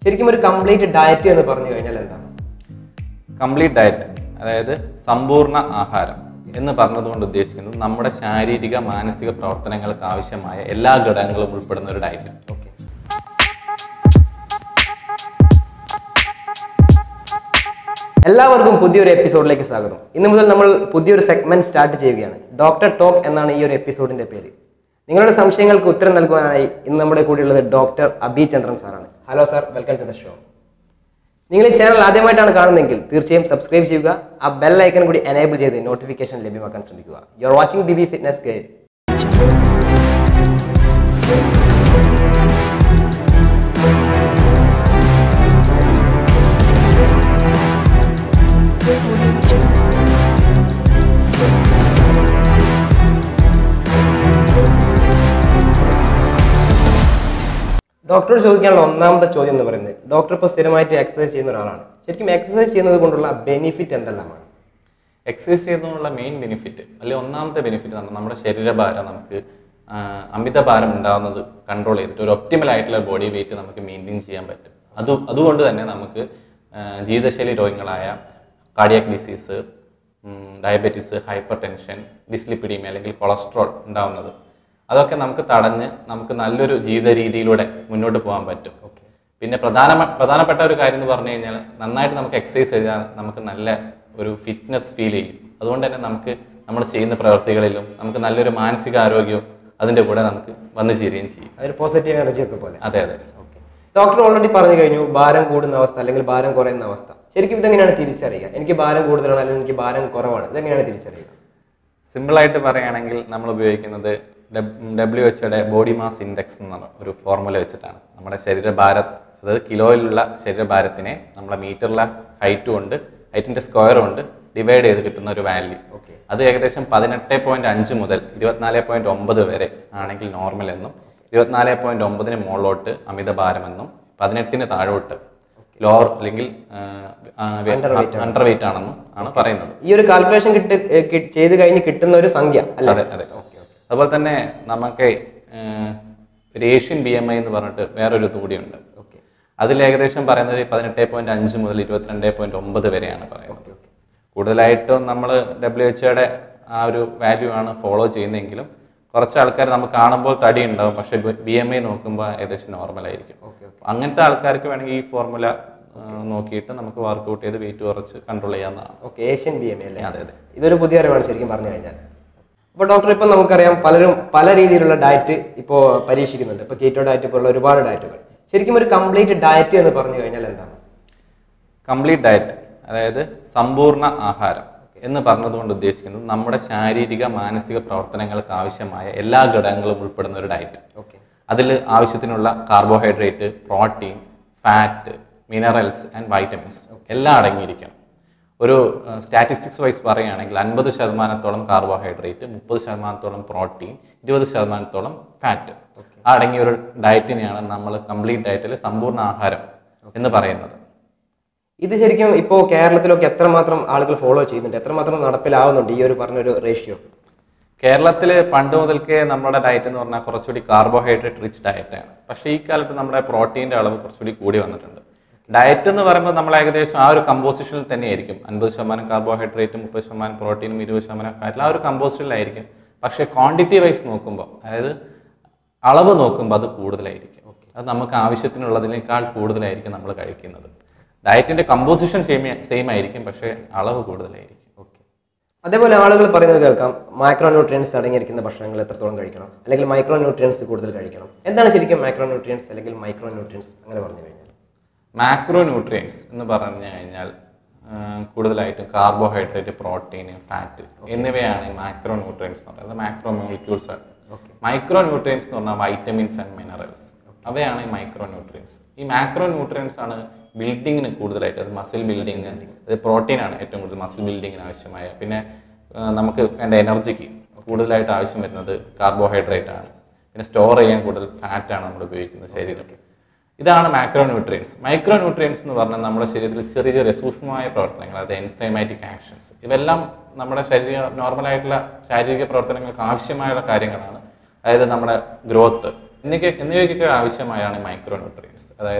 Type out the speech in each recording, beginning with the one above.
ശരിക്കും ഒരു complete diet എന്ന് പറഞ്ഞു കഴിഞ്ഞാൽ എന്താണ് കംപ്ലീറ്റ് ഡയറ്റ് അതായത് സമ്പൂർണ്ണ ആഹാരം എന്ന് പറഞ്ഞതുകൊണ്ട് ഉദ്ദേശിക്കുന്നത് നമ്മുടെ ശാരീരിക മാനസിക പ്രവർത്തനങ്ങൾക്ക് ആവശ്യമായ എല്ലാ ഘടകങ്ങളും ഉൾപ്പെടുന്ന ഒരു ഡയറ്റ് ഓക്കെ എല്ലാവർക്കും പുതിയൊരു എപ്പിസോഡിലേക്ക് സ്വാഗതം ഇന്ന് മുതൽ നമ്മൾ പുതിയൊരു സെഗ്മെന്റ് സ്റ്റാർട്ട് ചെയ്യുകയാണ് ഡോക്ടർ ടോക്ക് എന്നാണ് ഈ ഒരു എപ്പിസോഡിന്റെ പേര് നിങ്ങളുടെ സംശയങ്ങൾക്ക് ഉത്തരം നൽകുവാനായി ഇന്ന് നമ്മുടെ കൂടെയുള്ളത് ഡോക്ടർ അബി ചന്ദ്രൻ സാറാണ് hello sir welcome to the show നിങ്ങൾ ഈ ചാനൽ ആദ്യമായിട്ടാണ് കാണുന്നതെങ്കിൽ തീർച്ചയായും സബ്സ്ക്രൈബ് ചെയ്യുക ആ ബെൽ ഐക്കൺ കൂടി എനേബിൾ ചെയ്ത് നോട്ടിഫിക്കേഷൻ ലഭ്യമാക്കാൻ ശ്രമിക്കുക you are watching B B fitness guide ഡോക്ടറോട് ചോദിക്കാനുള്ള ഒന്നാമത്തെ ചോദ്യം എന്ന് പറയുന്നത് ഡോക്ടർ ഇപ്പോൾ സ്ഥിരമായിട്ട് എക്സസൈസ് ചെയ്യുന്ന ഒരാളാണ് ശരിക്കും എക്സസൈസ് ചെയ്യുന്നത് കൊണ്ടുള്ള ബെനിഫിറ്റ് എന്തെല്ലാമാണ് എക്സസൈസ് ചെയ്യുന്നതിനുള്ള മെയിൻ ബെനിഫിറ്റ് അല്ലെങ്കിൽ ഒന്നാമത്തെ ബെനിഫിറ്റ് എന്ന് പറഞ്ഞാൽ നമ്മുടെ ശരീരഭാരം നമുക്ക് ആ, അമിതഭാരം ഉണ്ടാകുന്നത് കൺട്രോൾ ചെയ്തിട്ട് ഒരു ഒപ്റ്റിമൽ ആയിട്ടുള്ള ബോഡി വെയിറ്റ് നമുക്ക് മെയിൻറ്റെയിൻ ചെയ്യാൻ പറ്റും അത് അതുകൊണ്ട് തന്നെ നമുക്ക് ആ, ജീവിതശൈലി രോഗങ്ങളായ cardiac disease diabetes hypertension dyslipidaemia അല്ലെങ്കിൽ കൊളസ്ട്രോൾ ഉണ്ടാവുന്നത് അതൊക്കെ നമുക്ക് തടഞ്ഞ് നമുക്ക് നല്ലൊരു ജീവിത രീതിയിലൂടെ മുന്നോട്ട് പോകാൻ പറ്റും പിന്നെ പ്രധാന പ്രധാനപ്പെട്ട ഒരു കാര്യം എന്ന് പറഞ്ഞു കഴിഞ്ഞാൽ നന്നായിട്ട് നമുക്ക് എക്സസൈസ് ചെയ്താൽ നമുക്ക് നല്ല ഒരു ഫിറ്റ്നസ് ഫീൽ ചെയ്യും അതുകൊണ്ട് തന്നെ നമുക്ക് നമ്മൾ ചെയ്യുന്ന പ്രവർത്തികളിലും നമുക്ക് നല്ലൊരു മാനസിക ആരോഗ്യവും അതിൻ്റെ കൂടെ നമുക്ക് വന്നു ചേരുകയും ചെയ്യും അതൊരു പോസിറ്റീവ് എനർജി ഒക്കെ പോലെ അതെ അതെ ഡോക്ടർ ഓൾറെഡി പറഞ്ഞു കഴിഞ്ഞു ഭാരം കൂടുന്ന അവസ്ഥ അല്ലെങ്കിൽ ഭാരം കുറയുന്ന അവസ്ഥ ശരിക്കും ഇതെങ്ങനെയാണ് തിരിച്ചറിയുക എനിക്ക് ഭാരം കൂടുതലാണ് അല്ലെങ്കിൽ എനിക്ക് ഭാരം കുറവാണ് ഇതെങ്ങനെയാണ് തിരിച്ചറിയുക സിമ്പിളായിട്ട് പറയുകയാണെങ്കിൽ നമ്മൾ ഉപയോഗിക്കുന്നത് ഡബ്ല്യു എച്ച്യുടെ ബോഡി മാസ് ഇൻഡെക്സ് എന്ന ഒരു ഫോർമുല വെച്ചിട്ടാണ് നമ്മുടെ ശരീരഭാരം അതായത് കിലോയിലുള്ള ശരീരഭാരത്തിനെ നമ്മുടെ മീറ്ററിലെ ഹൈറ്റ് കൊണ്ട് ഹൈറ്റിന്റെ സ്ക്വയർ കൊണ്ട് ഡിവൈഡ് ചെയ്ത് കിട്ടുന്ന ഒരു വാല്യൂ ഓക്കെ അത് ഏകദേശം പതിനെട്ട് പോയിന്റ് അഞ്ച് മുതൽ ഇരുപത്തിനാല് പോയിന്റ് ഒമ്പത് വരെ ആണെങ്കിൽ നോർമൽ എന്നും ഇരുപത്തിനാല് പോയിന്റ് ഒമ്പതിന് മുകളിലോട്ട് അമിതഭാരമെന്നും പതിനെട്ടിന് താഴോട്ട് ലോവർ അല്ലെങ്കിൽ അണ്ടർ വെയിറ്റ് ആണെന്നും ആണ് പറയുന്നത് ഈ ഒരു കാൽക്കുലേഷൻ കിട്ട് ഏ, കി- ചെയ്ത് കഴിഞ്ഞ് കിട്ടുന്ന ഒരു സംഖ്യ അല്ലേ അതെ അതെ അതുപോലെ തന്നെ നമുക്ക് ഏഹ്, ഒരു ഏഷ്യൻ ബി എം ഐ എന്ന് പറഞ്ഞിട്ട് വേറൊരു ഇത് കൂടിയുണ്ട് ഓക്കെ അതിൽ ഏകദേശം പറയുന്നത് പതിനെട്ട് പോയിന്റ് അഞ്ച് മുതൽ ഇരുപത്തിരണ്ട് പോയിന്റ് ഒമ്പത് വരെയാണ് പറയുന്നത് കൂടുതലായിട്ടും നമ്മൾ ഡബ്ല്യു എച്ച്ഒയുടെ ആ ഒരു വാല്യൂ ആണ് ഫോളോ ചെയ്യുന്നതെങ്കിലും കുറച്ച് ആൾക്കാർ നമുക്ക് കാണുമ്പോൾ തടി ഉണ്ടാവും പക്ഷെ ബി എം ഐ നോക്കുമ്പോൾ ഏകദേശം നോർമൽ ആയിരിക്കും ഓക്കെ അങ്ങനത്തെ ആൾക്കാർക്ക് വേണമെങ്കിൽ ഈ ഫോർമുല നോക്കിയിട്ട് നമുക്ക് വർക്കൗട്ട് ചെയ്ത് വെയിറ്റ് കുറച്ച് കൺട്രോൾ ചെയ്യാവുന്നതാണ് ഓക്കെ ഏഷ്യൻ ബി എം അല്ലേ അതെ അതെ ഇതൊരു പുതിയ അറിവാണ് ശരിക്കും പറഞ്ഞു കഴിഞ്ഞാൽ അപ്പോൾ ഡോക്ടർ ഇപ്പം നമുക്കറിയാം പലരും പല രീതിയിലുള്ള ഡയറ്റ് ഇപ്പോൾ പരീക്ഷിക്കുന്നുണ്ട് ഇപ്പോൾ കീറ്റോ ഡയറ്റ് പോലുള്ള ഒരുപാട് ഡയറ്റുകൾ ശരിക്കും ഒരു കംപ്ലീറ്റ് ഡയറ്റ് എന്ന് പറഞ്ഞു കഴിഞ്ഞാൽ എന്താണ് കംപ്ലീറ്റ് ഡയറ്റ് അതായത് സമ്പൂർണ്ണ ആഹാരം എന്ന് പറഞ്ഞതുകൊണ്ട് ഉദ്ദേശിക്കുന്നത് നമ്മുടെ ശാരീരിക മാനസിക പ്രവർത്തനങ്ങൾക്ക് ആവശ്യമായ എല്ലാ ഘടകങ്ങളും ഉൾപ്പെടുന്ന ഒരു ഡയറ്റ് ഓക്കെ അതിൽ ആവശ്യത്തിനുള്ള carbohydrate protein fat minerals and vitamins എല്ലാം അടങ്ങിയിരിക്കണം ഒരു സ്റ്റാറ്റിസ്റ്റിക്സ് വൈസ് പറയുകയാണെങ്കിൽ അൻപത് ശതമാനത്തോളം കാർബോഹൈഡ്രേറ്റ് മുപ്പത് ശതമാനത്തോളം പ്രോട്ടീൻ ഇരുപത് ശതമാനത്തോളം ഫാറ്റ് ആ അടങ്ങിയ ഒരു ഡയറ്റിനെയാണ് നമ്മൾ കംപ്ലീറ്റ് ഡയറ്റിൽ സമ്പൂർണ്ണ ആഹാരം എന്ന് പറയുന്നത് ഇത് ശരിക്കും ഇപ്പോൾ കേരളത്തിലൊക്കെ എത്രമാത്രം ആളുകൾ ഫോളോ ചെയ്യുന്നുണ്ട് എത്രമാത്രം നടപ്പിലാവുന്നുണ്ട് ഈ ഒരു പറഞ്ഞൊരു റേഷ്യോ കേരളത്തിൽ പണ്ട് മുതൽക്കേ നമ്മുടെ ഡയറ്റ് എന്ന് പറഞ്ഞാൽ കുറച്ചുകൂടി കാർബോഹൈഡ്രേറ്റ് റിച്ച് ഡയറ്റാണ് പക്ഷേ ഈ കാലത്ത് നമ്മുടെ പ്രോട്ടീൻ്റെ അളവ് കുറച്ചുകൂടി കൂടി വന്നിട്ടുണ്ട് ഡയറ്റ് എന്ന് പറയുമ്പോൾ നമ്മൾ ഏകദേശം ആ ഒരു കമ്പോസിഷനിൽ തന്നെയായിരിക്കും അൻപത് ശതമാനം കാർബോഹൈഡ്രേറ്റ് മുപ്പത് ശതമാനം പ്രോട്ടീനും ഇരുപത് ശതമാനം ഫാറ്റിലും ആ ഒരു കമ്പോസിഷനിലായിരിക്കും പക്ഷേ ക്വാണ്ടിറ്റി വൈസ് നോക്കുമ്പോൾ അതായത് അളവ് നോക്കുമ്പോൾ അത് കൂടുതലായിരിക്കും അത് നമുക്ക് ആവശ്യത്തിനുള്ളതിനേക്കാൾ കൂടുതലായിരിക്കും നമ്മൾ കഴിക്കുന്നത് ഡയറ്റിന്റെ കമ്പോസിഷൻ സെയിം സെയിം ആയിരിക്കും പക്ഷേ അളവ് കൂടുതലായിരിക്കും ഓക്കെ അതേപോലെ ആളുകൾ പറയുന്നത് കേൾക്കാം മൈക്രോ ന്യൂട്രിയൻസ് അടങ്ങിയിരിക്കുന്ന ഭക്ഷണങ്ങൾ എത്രത്തോളം കഴിക്കണം അല്ലെങ്കിൽ മൈക്രോ ന്യൂട്രിയൻസ് കൂടുതൽ കഴിക്കണം എന്താണ് ശരിക്കും മൈക്രോ ന്യൂട്രിയൻസ് അല്ലെങ്കിൽ മൈക്രോ ന്യൂട്രിയൻസ് അങ്ങനെ പറഞ്ഞു കഴിഞ്ഞാൽ മാക്രോ ന്യൂട്രിയൻസ് എന്ന് പറഞ്ഞു കഴിഞ്ഞാൽ ആ, കൂടുതലായിട്ടും കാർബോഹൈഡ്രേറ്റ് പ്രോട്ടീൻ ഫാറ്റ് എന്നിവയാണ് ഈ മാക്രോ ന്യൂട്രിയൻസ് എന്ന് പറയുന്നത് മാക്രോ മോളിക്യൂൾസ് ആണ് മൈക്രോ ന്യൂട്രിയൻസ് എന്ന് പറഞ്ഞാൽ വൈറ്റമിൻസ് ആൻഡ് മിനറൽസ് അവയാണ് ഈ മൈക്രോ ന്യൂട്രിയൻസ് ഈ മാക്രോ ന്യൂട്രിയൻസ് ആണ് ബിൽഡിങ്ങിന് കൂടുതലായിട്ട് അത് മസിൽ ബിൽഡിങ് അത് പ്രോട്ടീൻ ആണ് ഏറ്റവും കൂടുതൽ മസിൽ ബിൽഡിങ്ങിന് ആവശ്യമായ പിന്നെ ആ, നമുക്ക് വേണ്ട എനർജിക്ക് കൂടുതലായിട്ട് ആവശ്യം വരുന്നത് കാർബോഹൈഡ്രേറ്റ് ആണ് പിന്നെ സ്റ്റോർ ചെയ്യാൻ കൂടുതൽ ഫാറ്റ് ആണ് നമ്മൾ ഉപയോഗിക്കുന്നത് ശരീരത്തിൽ ഇതാണ് മാക്രോ ന്യൂട്രിയൻസ് മൈക്രോ ന്യൂട്രിയൻസ് എന്ന് പറഞ്ഞാൽ നമ്മുടെ ശരീരത്തിൽ ചെറിയ ചെറിയ സൂക്ഷ്മമായ പ്രവർത്തനങ്ങൾ അതായത് എൻസൈമാറ്റിക് ആക്ഷൻസ് ഇതെല്ലാം നമ്മുടെ ശരീര നോർമലായിട്ടുള്ള ശാരീരിക പ്രവർത്തനങ്ങൾക്ക് ആവശ്യമായുള്ള കാര്യങ്ങളാണ് അതായത് നമ്മുടെ ഗ്രോത്ത് എന്നിവയ്ക്ക് എന്നിവയ്ക്കൊക്കെ ആവശ്യമായാണ് മൈക്രോ ന്യൂട്രിയൻസ് അതായത്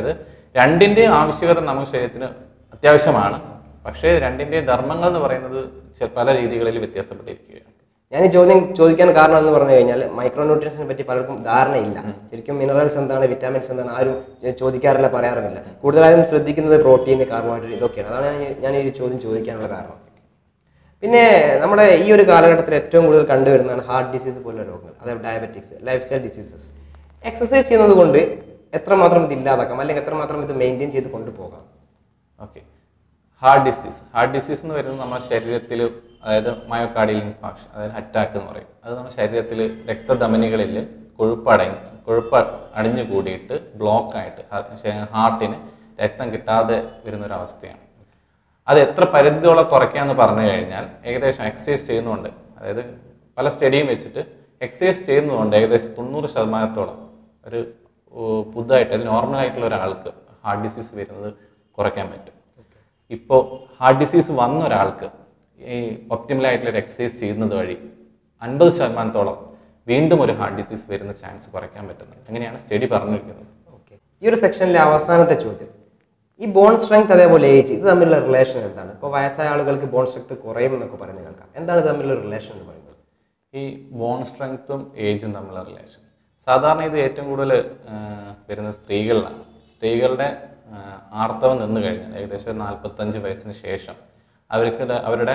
രണ്ടിന്റെയും ആവശ്യകത നമ്മുടെ ശരീരത്തിന് അത്യാവശ്യമാണ് പക്ഷേ രണ്ടിന്റെയും ധർമ്മങ്ങൾ എന്ന് പറയുന്നത് ചെ- പല രീതികളിൽ വ്യത്യാസപ്പെട്ടിരിക്കുകയാണ് ഞാൻ ഈ ചോദ്യം ചോദിക്കാൻ കാരണം എന്ന് പറഞ്ഞു കഴിഞ്ഞാൽ മൈക്രോ ന്യൂട്രിയൻസിനെ പറ്റി പലർക്കും ധാരണയില്ല ശരിക്കും മിനറൽസ് എന്താണ് വിറ്റാമിൻസ് എന്താണ് ആരും ചെ- ചോദിക്കാറില്ല പറയാറുമില്ല കൂടുതലായും ശ്രദ്ധിക്കുന്നത് പ്രോട്ടീൻ കാർബോഹൈഡ്രേറ്റ് ഇതൊക്കെയാണ് അതാണ് ഞാൻ ഈ- ഞാൻ ഈ ഒരു ചോദ്യം ചോദിക്കാനുള്ള കാരണം പിന്നെ നമ്മുടെ ഈ ഒരു കാലഘട്ടത്തിൽ ഏറ്റവും കൂടുതൽ കണ്ടുവരുന്നതാണ് ഹാർട്ട് ഡിസീസ് പോലുള്ള രോഗങ്ങൾ അതായത് diabetics lifestyle diseases exercise ചെയ്യുന്നത് കൊണ്ട് എത്രമാത്രം ഇത് ഇല്ലാതാക്കാം അല്ലെങ്കിൽ എത്രമാത്രം ഇത് മെയിൻറ്റെയിൻ ചെയ്ത് കൊണ്ടുപോകാം okay heart disease heart disease എന്ന് പറയുന്നത് നമ്മുടെ ശരീരത്തിൽ അതായത് മയോകാർഡിയൽ ഇൻഫാക്ഷൻ അതായത് അറ്റാക്ക് എന്ന് പറയും അത് നമ്മുടെ ശരീരത്തിൽ രക്തധമനികളിൽ കൊഴുപ്പ് അടങ്ങി കൊഴുപ്പ് അടിഞ്ഞു കൂടിയിട്ട് ബ്ലോക്ക് ആയിട്ട് ഹാർട്ടിന് രക്തം കിട്ടാതെ വരുന്ന ഒരു അവസ്ഥയാണ് അത് എത്ര പരിധിയോളം കുറയ്ക്കാന്ന് പറഞ്ഞു കഴിഞ്ഞാൽ ഏകദേശം എക്സസൈസ് ചെയ്യുന്നുണ്ട് അതായത് പല സ്റ്റഡിയും വെച്ചിട്ട് എക്സസൈസ് ചെയ്യുന്നതുകൊണ്ട് ഏകദേശം തൊണ്ണൂറ് ശതമാനത്തോളം ഒരു ഓ, പുതുതായിട്ട് അല്ലെങ്കിൽ നോർമൽ ആയിട്ടുള്ള ഒരാൾക്ക് ഹാർട്ട് ഡിസീസ് വരുന്നത് കുറയ്ക്കാൻ പറ്റും ഇപ്പോൾ ഹാർട്ട് ഡിസീസ് വന്ന ഒരാൾക്ക് ഈ ഒപ്റ്റിമൽ ആയിട്ടുള്ള ഒരു എക്സസൈസ് ചെയ്യുന്നത് വഴി അൻപത് ശതമാനത്തോളം വീണ്ടും ഒരു ഹാർട്ട് ഡിസീസ് വരുന്ന ചാൻസ് കുറയ്ക്കാൻ പറ്റുന്നുണ്ട് അങ്ങനെയാണ് സ്റ്റഡി പറഞ്ഞിരിക്കുന്നത് ഓക്കെ ഈ ഒരു സെക്ഷനിലെ അവസാനത്തെ ചോദ്യം ഈ ബോൺ സ്ട്രെങ്ത് അതേപോലെ ഏജ് ഇത് തമ്മിലുള്ള റിലേഷൻ എന്താണ് ഇപ്പോൾ വയസ്സായ ആളുകൾക്ക് ബോൺ സ്ട്രെങ്ത് കുറയും എന്നൊക്കെ പറയുന്നത് കേൾക്കാം എന്താണ് ഇത് തമ്മിലുള്ള റിലേഷൻ എന്ന് പറയുന്നത് ഈ ബോൺ സ്ട്രെങ്ത്തും ഏജും തമ്മിലുള്ള റിലേഷൻ സാധാരണ ഇത് ഏറ്റവും കൂടുതൽ വരുന്ന സ്ത്രീകളിലാണ് സ്ത്രീകളുടെ ആ, ആർത്തവം നിന്ന് കഴിഞ്ഞാൽ ഏകദേശം നാൽപ്പത്തഞ്ച് വയസ്സിന് ശേഷം അവർക്ക് ഇത് അവരുടെ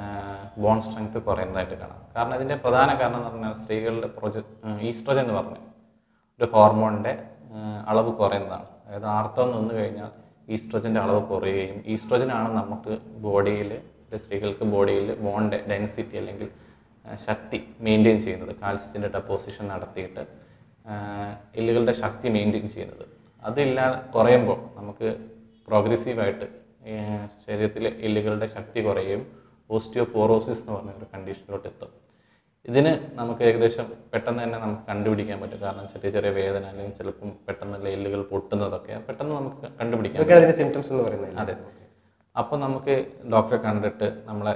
ബോൺ സ്ട്രെങ്ത് കുറയുന്നതായിട്ട് കാണാം കാരണം ഇതിൻ്റെ പ്രധാന കാരണം എന്ന് പറഞ്ഞാൽ സ്ത്രീകളുടെ പ്രൊജ ഈസ്ട്രജൻ എന്ന് പറഞ്ഞു ഒരു ഹോർമോണിൻ്റെ അളവ് കുറയുന്നതാണ് അതായത് ആർത്തവം നിന്ന് കഴിഞ്ഞാൽ ഈസ്ട്രജൻ്റെ അളവ് കുറയുകയും ഈസ്ട്രജൻ ആണ് നമുക്ക് ബോഡിയിൽ സ്ത്രീകൾക്ക് ബോഡിയിൽ ബോണിൻ്റെ ഡെൻസിറ്റി അല്ലെങ്കിൽ ആ, ശക്തി മെയിൻറ്റെയിൻ ചെയ്യുന്നത് കാൽസ്യത്തിൻ്റെ ഡെപ്പോസിഷൻ നടത്തിയിട്ട് ആ, എല്ലുകളുടെ ശക്തി മെയിൻറ്റെയിൻ ചെയ്യുന്നത് അതില്ല കുറയുമ്പോൾ നമുക്ക് പ്രോഗ്രസീവായിട്ട് ശരീരത്തിലെ എല്ലുകളുടെ ശക്തി കുറയുകയും ഓസ്റ്റിയോപോറോസിസ് എന്ന് പറഞ്ഞ ഒരു കണ്ടീഷനിലോട്ട് എത്തും ഇതിന് നമുക്ക് ഏകദേശം പെട്ടെന്ന് തന്നെ നമുക്ക് കണ്ടുപിടിക്കാൻ പറ്റും കാരണം ചെറിയ ചെറിയ വേദന അല്ലെങ്കിൽ ചിലപ്പം പെട്ടെന്നുള്ള എല്ലുകൾ പൊട്ടുന്നതൊക്കെ പെട്ടെന്ന് നമുക്ക് കണ്ടുപിടിക്കാൻ ഇതൊക്കെയാണ് ഇതിന്റെ സിംറ്റംസ് എന്ന് പറയുന്നത് അതെ അപ്പോൾ നമുക്ക് ഡോക്ടറെ കണ്ടിട്ട് നമ്മളെ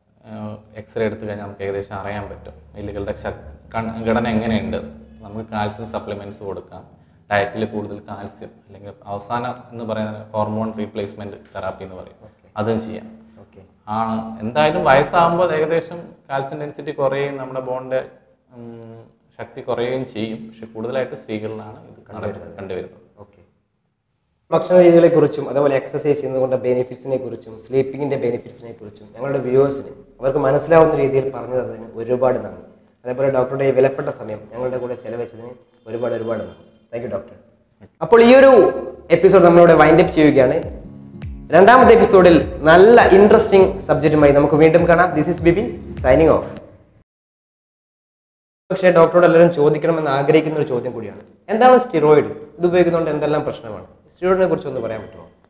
എക്സ്റേ എടുത്തു കഴിഞ്ഞാൽ നമുക്ക് ഏകദേശം അറിയാൻ പറ്റും എല്ലുകളുടെ ശക്- കൺ- ഘടന എങ്ങനെയുണ്ട് നമുക്ക് കാൽസ്യം സപ്ലിമെന്റ്സ് കൊടുക്കാം ഡയറ്റിൽ കൂടുതൽ കാൽസ്യം അല്ലെങ്കിൽ അവസാനം എന്ന് പറയുന്ന ഹോർമോൺ റീപ്ലേസ്മെന്റ് തെറാപ്പി എന്ന് പറയും അതും ചെയ്യാം ഓക്കെ ആണ് എന്തായാലും വയസ്സാകുമ്പോൾ ഏകദേശം കാൽസ്യം ഡെൻസിറ്റി കുറയുകയും നമ്മുടെ ബോണിന്റെ ഉം, ശക്തി കുറയുകയും ചെയ്യും പക്ഷെ കൂടുതലായിട്ട് സ്ത്രീകളിലാണ് ഇത് നട- കണ്ടുവരുന്നത് ഓക്കെ ഭക്ഷണ രീതികളെ കുറിച്ചും അതേപോലെ എക്സസൈസ് ചെയ്യുന്നതുകൊണ്ട് ബെനിഫിറ്റ്സിനെ കുറിച്ചും സ്ലീപ്പിങ്ങിന്റെ ബെനിഫിറ്റ്സിനെ കുറിച്ചും ഞങ്ങളുടെ വ്യൂവേഴ്സിന് അവർക്ക് മനസ്സിലാവുന്ന രീതിയിൽ പറഞ്ഞു തന്നതിന് ഒരുപാട് നന്ദി അതേപോലെ ഡോക്ടറുടെ ഈ വിലപ്പെട്ട സമയം ഞങ്ങളുടെ കൂടെ ചെലവഴിച്ചതിന് ഒരുപാട് ഒരുപാട് നന്ദി താങ്ക് യു ഡോക്ടർ അപ്പോൾ ഈ ഒരു എപ്പിസോഡ് നമ്മളിവിടെ വൈൻഡ് അപ്പ് ചെയ്യുകയാണ് രണ്ടാമത്തെ എപ്പിസോഡിൽ നല്ല ഇൻട്രസ്റ്റിംഗ് സബ്ജക്റ്റുമായി നമുക്ക് വീണ്ടും കാണാം this is Bibin signing off പക്ഷേ ഡോക്ടറോട് എല്ലാവരും ചോദിക്കണമെന്ന് ആഗ്രഹിക്കുന്ന ഒരു ചോദ്യം കൂടിയാണ് എന്താണ് സ്റ്റിറോയിഡ് ഇത് ഉപയോഗിക്കുന്നതുകൊണ്ട് എന്തെല്ലാം പ്രശ്നമാണ് സ്റ്റിറോയിഡിനെ കുറിച്ച് ഒന്ന് പറയാൻ പറ്റുമോ